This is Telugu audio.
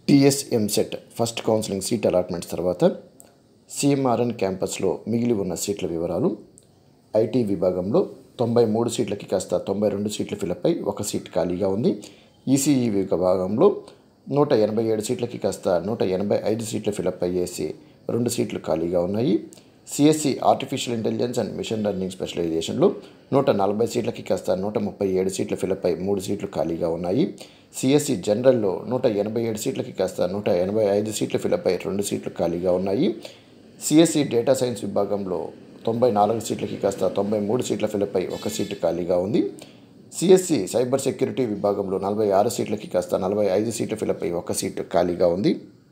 TS EAMCET first counselling seat allotments తర్వాత సిఎంఆర్ఎన్ క్యాంపస్లో మిగిలి ఉన్న సీట్ల వివరాలు ఐటీ విభాగంలో తొంభై మూడు సీట్లకి కాస్త తొంభై రెండు సీట్లు ఫిలప్ అయి ఒక సీట్ ఖాళీగా ఉంది ఈసీఈ విభాగంలో నూట ఎనభై ఏడు సీట్లకి కాస్త నూట ఎనభై ఐదు సీట్లు ఫిలప్ అయ్యేసి రెండు సీట్లు ఖాళీగా ఉన్నాయి CSC artificial intelligence and machine learning స్పెషలైజేషన్లో నూట నలభై సీట్లకి కాస్త నూట ముప్పై ఏడు సీట్లు ఫిలప్ అయి మూడు సీట్లు ఖాళీగా ఉన్నాయి సిఎస్సి జనరల్లో నూట ఎనభై ఏడు సీట్లకి కాస్త నూట ఎనభై ఐదు సీట్లు ఫిలప్ అయి రెండు సీట్లు ఖాళీగా ఉన్నాయి సిఎస్సి డేటా సైన్స్ విభాగంలో తొంభై నాలుగు సీట్లకి కాస్త తొంభై మూడు సీట్ల ఫిలప్ అయి ఒక సీటు ఖాళీగా ఉంది సిఎస్సి సైబర్ సెక్యూరిటీ విభాగంలో నలభై ఆరు సీట్లకి కాస్త నలభై ఐదు సీట్లు ఫిలప్ అయి ఒక సీటు ఖాళీగా ఉంది